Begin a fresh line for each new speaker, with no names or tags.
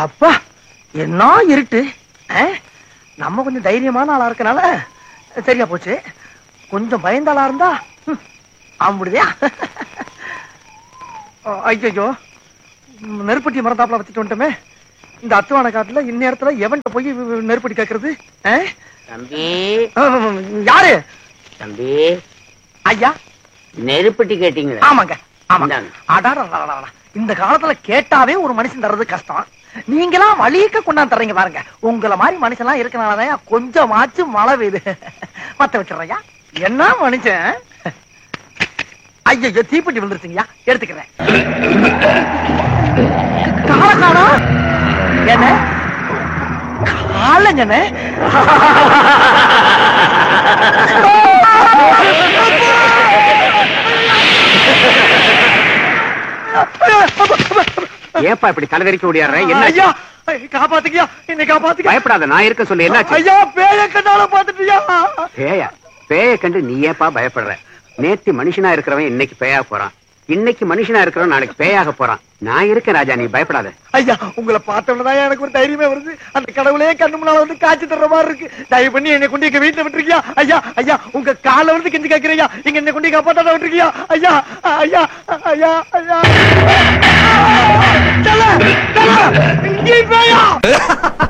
அப்பா என்ன இருட்டு ஆ? நம்ம கொஞ்சம் தைரியமான ஆளா இருக்கனால சரியா போச்சு கொஞ்சம் பயந்த ஆளா இருந்தா ஆம்பிடுதியா ஐயோ நெருப்பட்டி மரத்தாப்புல வச்சுட்டு வந்துட்டோமே இந்த அத்துவான காட்டுல இந்நேரத்துல எவன்கிட்ட போய் நெருப்பட்டி கேக்குறது ஆ?
தம்பி
ஆம், யாரு
தம்பி
ஐயா
நெருப்பட்டி கேட்டீங்களா
ஆமாங்க ஆமாங்க
இந்தாங்க.
அடாடா இந்த காலத்துல கேட்டாவே ஒரு மனுஷன் தர்றது கஷ்டம் நீங்களாம் வழிக்க கொண்டாந்து தர்றீங்க பாருங்க உங்கள மாதிரி மனுஷன்லாம் இருக்கனாலதான் கொஞ்சமாச்சும் மழை பெய்யுது மத்த வச்சிடுறையா என்ன மனுஷன் ஐயோ தீப்பெட்டி விழுந்துருச்சுங்கய்யா எடுத்துக்கிறேன் காலக்கானா என்ன காலங்கண்ணே
ஏப்பா இப்படி தலைதறிக்க ஓடியாடுற என்ன
ஐயா காப்பாத்துக்கியா என்னை காப்பாத்துக்க
பயப்படாத நான் இருக்க சொல்லு என்னாச்சு
ஐயா பேய கண்ணால பாத்துட்டியா
பேயா பேய கண்டு நீ ஏப்பா பயப்படுற நேத்து மனுஷனா இருக்கிறவன் இன்னைக்கு பேயா போறான் இன்னைக்கு மனுஷனா இருக்கிறவன் நாளைக்கு பேயாக போறான் நான் இருக்கேன் ராஜா நீ பயப்படாத
ஐயா உங்களை பார்த்தவனதான் எனக்கு ஒரு தைரியமே வருது அந்த கடவுளே கண்ணு முன்னால வந்து காட்சி தர்ற மாதிரி இருக்கு தயவு பண்ணி என்னை கொண்டு எங்க வீட்டுல விட்டுருக்கியா ஐயா ஐயா உங்க கால வந்து கெஞ்சி கேக்குறியா இங்க என்னை கொண்டு காப்பாத்தாட விட்டுருக்கியா ஐயா ஐயா ஐயா ஐயா தல, தல, இங்கே பேயா